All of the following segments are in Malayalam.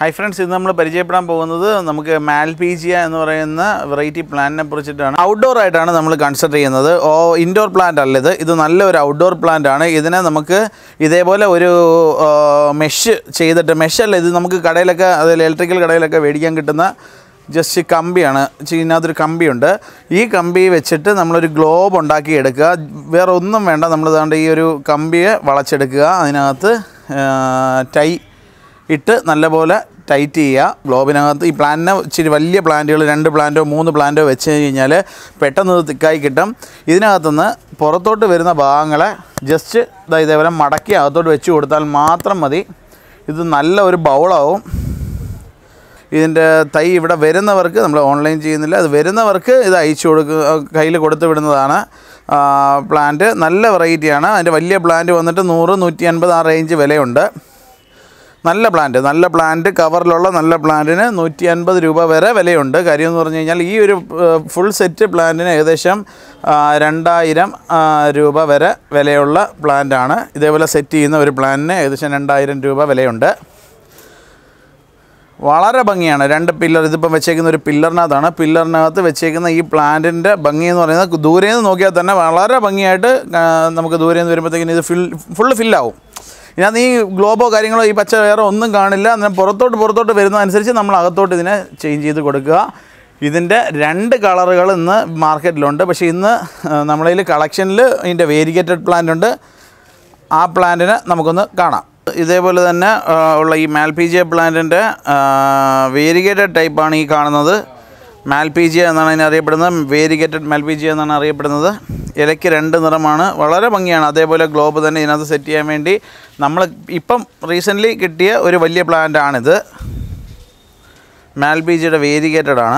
ഹൈ ഫ്രണ്ട്സ് ഇന്ന് നമ്മൾ പരിചയപ്പെടാൻ പോകുന്നത് നമുക്ക് മാൽപീജിയ എന്ന് പറയുന്ന വെറൈറ്റി പ്ലാന്റിനെ കുറിച്ചിട്ടാണ് ഔട്ട്ഡോർ ആയിട്ടാണ് നമ്മൾ കൺസിഡർ ചെയ്യുന്നത് ഓ ഇൻഡോർ പ്ലാന്റ് അല്ല ഇത് ഇത് നല്ലൊരു ഔട്ട്ഡോർ പ്ലാന്റ് ആണ് ഇതിനെ നമുക്ക് ഇതേപോലെ ഒരു മെഷ് ചെയ്തിട്ട് മെഷ് അല്ല ഇത് നമുക്ക് കടയിലൊക്കെ അതിൽ ഇലക്ട്രിക്കൽ കടയിലൊക്കെ മേടിക്കാൻ കിട്ടുന്ന ജസ്റ്റ് കമ്പിയാണ് ഇതിനകത്തൊരു കമ്പിയുണ്ട് ഈ കമ്പി വെച്ചിട്ട് നമ്മളൊരു ഗ്ലോബ് ഉണ്ടാക്കി എടുക്കുക വേറെ ഒന്നും വേണ്ട നമ്മൾ ദാണ്ട് ഈ ഒരു കമ്പിയെ വളച്ചെടുക്കുക അതിനകത്ത് ടൈ ഇട്ട് നല്ലപോലെ ടൈറ്റ് ചെയ്യുക ഗ്ലോബിനകത്ത് ഈ പ്ലാന്റിനെ ഇച്ചിരി വലിയ പ്ലാന്റുകൾ രണ്ട് പ്ലാന്റോ മൂന്ന് പ്ലാന്റോ വെച്ച് കഴിഞ്ഞാൽ പെട്ടെന്ന് ഇത് തിക്കായി കിട്ടും ഇതിനകത്തുനിന്ന് പുറത്തോട്ട് വരുന്ന ഭാഗങ്ങളെ ജസ്റ്റ് ഇതാ ഇതേപോലെ മടക്കി അകത്തോട്ട് വെച്ച് കൊടുത്താൽ മാത്രം മതി ഇത് നല്ല ഒരു ബൗളാവും ഇതിൻ്റെ തൈ ഇവിടെ വരുന്നവർക്ക് നമ്മൾ ഓൺലൈൻ ചെയ്യുന്നില്ല അത് വരുന്നവർക്ക് ഇത് അയച്ചു കൊടുക്കുക കയ്യിൽ കൊടുത്തു വിടുന്നതാണ് പ്ലാന്റ് നല്ല വെറൈറ്റിയാണ് അതിൻ്റെ വലിയ പ്ലാന്റ് വന്നിട്ട് നൂറ് നൂറ്റി അൻപത് ആ റേഞ്ച് വിലയുണ്ട് നല്ല പ്ലാന്റ് നല്ല പ്ലാന്റ് കവറിലുള്ള നല്ല പ്ലാന്റിന് നൂറ്റി അൻപത് രൂപ വരെ വിലയുണ്ട് കാര്യം എന്ന് പറഞ്ഞു കഴിഞ്ഞാൽ ഈ ഒരു ഫുൾ സെറ്റ് പ്ലാന്റിന് ഏകദേശം ആ, രണ്ടായിരം ആ, രൂപ വരെ വിലയുള്ള പ്ലാന്റാണ് ഇതേപോലെ സെറ്റ് ചെയ്യുന്ന ഒരു പ്ലാന്റിന് ഏകദേശം രണ്ടായിരം രൂപ വിലയുണ്ട് വളരെ ഭംഗിയാണ് രണ്ട് പില്ലർ ഇതിപ്പം വെച്ചേക്കുന്ന ഒരു പില്ലറിനകത്താണ് പില്ലറിനകത്ത് വെച്ചേക്കുന്ന ഈ പ്ലാന്റിൻ്റെ ഭംഗി എന്ന് പറയുന്നത് ദൂരെ നിന്ന് നോക്കിയാൽ തന്നെ വളരെ ഭംഗിയായിട്ട് ആ, നമുക്ക് ദൂരെ നിന്ന് വരുമ്പോഴത്തേക്കിന് ഇത് ഫിൽ ഫുള്ള് ഫില്ലാവും ഇതിനകത്ത് ഈ ഗ്ലോബോ കാര്യങ്ങളോ ഈ പച്ച വേറെ ഒന്നും കാണില്ല അന്നേരം പുറത്തോട്ട് പുറത്തോട്ട് വരുന്നതനുസരിച്ച് നമ്മൾ അകത്തോട്ട് ഇതിനെ ചേഞ്ച് ചെയ്ത് കൊടുക്കുക ഇതിൻ്റെ രണ്ട് കളറുകൾ ഇന്ന് മാർക്കറ്റിലുണ്ട് പക്ഷേ ഇന്ന് നമ്മളതിൽ കളക്ഷനിൽ ഇതിൻ്റെ വേരിഗേറ്റഡ് പ്ലാന്റ് ഉണ്ട് ആ പ്ലാന്റിനെ നമുക്കൊന്ന് കാണാം ഇതേപോലെ തന്നെ ആ, ഉള്ള ഈ മാൽപീജിയ പ്ലാന്റിൻ്റെ വേരിഗേറ്റഡ് ടൈപ്പാണ് ഈ കാണുന്നത് മാൽപീജിയ എന്നാണ് ഇതിനെ അറിയപ്പെടുന്നത് വേരിഗേറ്റഡ് മാൽപീജിയ എന്നാണ് അറിയപ്പെടുന്നത് ഇലയ്ക്ക് രണ്ട് നിറമാണ് വളരെ ഭംഗിയാണ് അതേപോലെ ഗ്ലോബ് തന്നെ ഇതിനകത്ത് സെറ്റ് ചെയ്യാൻ വേണ്ടി നമ്മൾ ഇപ്പം റീസെൻ്റ്ലി കിട്ടിയ ഒരു വലിയ പ്ലാന്റാണിത് മാൽപീജിയുടെ വേരിഗേറ്റഡ് ആണ്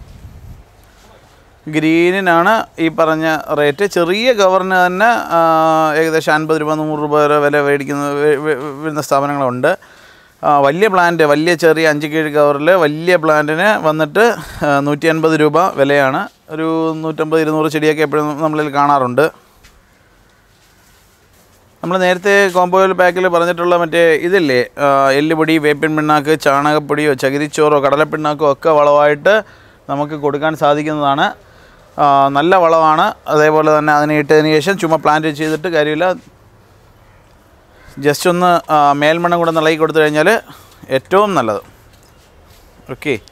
ഗ്രീനിനാണ് ഈ പറഞ്ഞ റേറ്റ് ചെറിയ കവറിന് തന്നെ ആ, ഏകദേശം അൻപത് രൂപ നൂറ് രൂപ വരെ വില മേടിക്കുന്ന വെ- വെ- വരുന്ന സ്ഥാപനങ്ങളുണ്ട് ആ, വലിയ പ്ലാന്റ് വലിയ ചെറിയ അഞ്ച് കീഴ് കവറിൽ വലിയ പ്ലാന്റിന് വന്നിട്ട് നൂറ്റി അൻപത് രൂപ വിലയാണ് ഒരു നൂറ്റമ്പത് ഇരുന്നൂറ് ചെടിയൊക്കെ എപ്പോഴും നമ്മളിൽ കാണാറുണ്ട് നമ്മൾ നേരത്തെ കോമ്പോയിൽ പാക്കിൽ പറഞ്ഞിട്ടുള്ള മറ്റേ ഇതില്ലേ ആ, എല്ലുപൊടി വേപ്പിൻ പിണ്ണാക്ക് ചാണകപ്പൊടിയോ ചകിരിച്ചോറോ കടലപ്പിണ്ണാക്കോ ഒക്കെ വളമായിട്ട് നമുക്ക് കൊടുക്കാൻ സാധിക്കുന്നതാണ് ആ, നല്ല വളമാണ് അതേപോലെ തന്നെ അതിനെ ഇട്ടതിന് ശേഷം ചുമ്മാ പ്ലാന്റ് ചെയ്തിട്ട് കാര്യമില്ല ജസ്റ്റ് ഒന്ന് ആ, മേൽമണ്ണം കൂടെ നിളകി കൊടുത്തു കഴിഞ്ഞാൽ ഏറ്റവും നല്ലത് ഓക്കെ